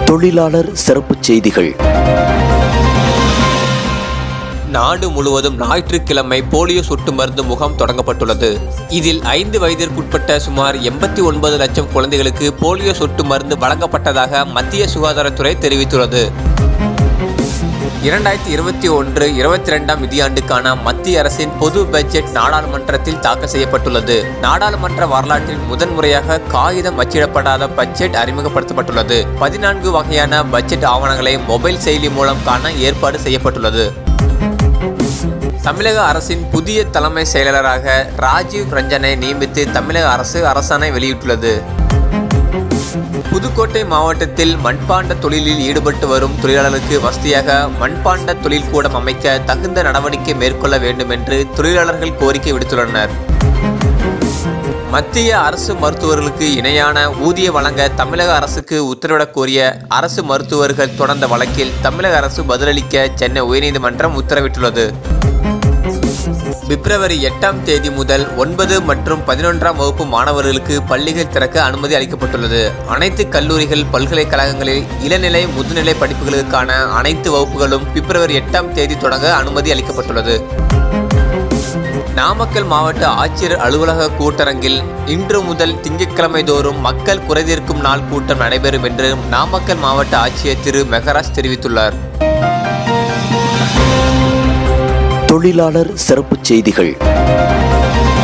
தொழிலாளர் சிறப்புச் செய்திகள் நாடு முழுவதும் ஞாயிற்றுக்கிழமை போலியோ சொட்டு மருந்து முகாம் தொடங்கப்பட்டுள்ளது இதில் ஐந்து வயதிற்குட்பட்ட சுமார் எண்பத்தி ஒன்பது லட்சம் குழந்தைகளுக்கு போலியோ சொட்டு மருந்து வழங்கப்பட்டதாக மத்திய சுகாதாரத்துறை தெரிவித்துள்ளது இரண்டாயிரத்தி இருபத்தி ஒன்று இருபத்தி ரெண்டாம் நிதியாண்டுக்கான மத்திய அரசின் பொது பட்ஜெட் நாடாளுமன்றத்தில் தாக்கல் செய்யப்பட்டுள்ளது நாடாளுமன்ற வரலாற்றில் முதன்முறையாக காகிதம் அச்சிடப்படாத பட்ஜெட் அறிமுகப்படுத்தப்பட்டுள்ளது பதினான்கு வகையான பட்ஜெட் ஆவணங்களை மொபைல் செயலி மூலம் காண ஏற்பாடு செய்யப்பட்டுள்ளது தமிழக அரசின் புதிய தலைமை செயலாளராக ராஜீவ் ரஞ்சனை நியமித்து தமிழக அரசு அரசாணை வெளியிட்டுள்ளது புதுக்கோட்டை மாவட்டத்தில் மண்பாண்ட தொழிலில் ஈடுபட்டு வரும் தொழிலாளர்களுக்கு வசதியாக மண்பாண்ட தொழில் கூடம் அமைக்க தகுந்த நடவடிக்கை மேற்கொள்ள வேண்டும் என்று தொழிலாளர்கள் கோரிக்கை விடுத்துள்ளனர் மத்திய அரசு மருத்துவர்களுக்கு இணையான ஊதிய வழங்க தமிழக அரசுக்கு உத்தரவிடக் கோரிய அரசு மருத்துவர்கள் தொடர்ந்த வழக்கில் தமிழக அரசு பதிலளிக்க சென்னை உயர்நீதிமன்றம் உத்தரவிட்டுள்ளது பிப்ரவரி எட்டாம் தேதி முதல் ஒன்பது மற்றும் பதினொன்றாம் வகுப்பு மாணவர்களுக்கு பள்ளிகள் திறக்க அனுமதி அளிக்கப்பட்டுள்ளது அனைத்து கல்லூரிகள் பல்கலைக்கழகங்களில் இளநிலை முதுநிலை படிப்புகளுக்கான அனைத்து வகுப்புகளும் பிப்ரவரி எட்டாம் தேதி தொடங்க அனுமதி அளிக்கப்பட்டுள்ளது நாமக்கல் மாவட்ட ஆட்சியர் அலுவலக கூட்டரங்கில் இன்று முதல் திங்கட்கிழமை தோறும் மக்கள் குறைதீர்க்கும் நாள் கூட்டம் நடைபெறும் என்று நாமக்கல் மாவட்ட ஆட்சியர் திரு மெகராஜ் தெரிவித்துள்ளார் தொழிலாளர் சிறப்புச் செய்திகள்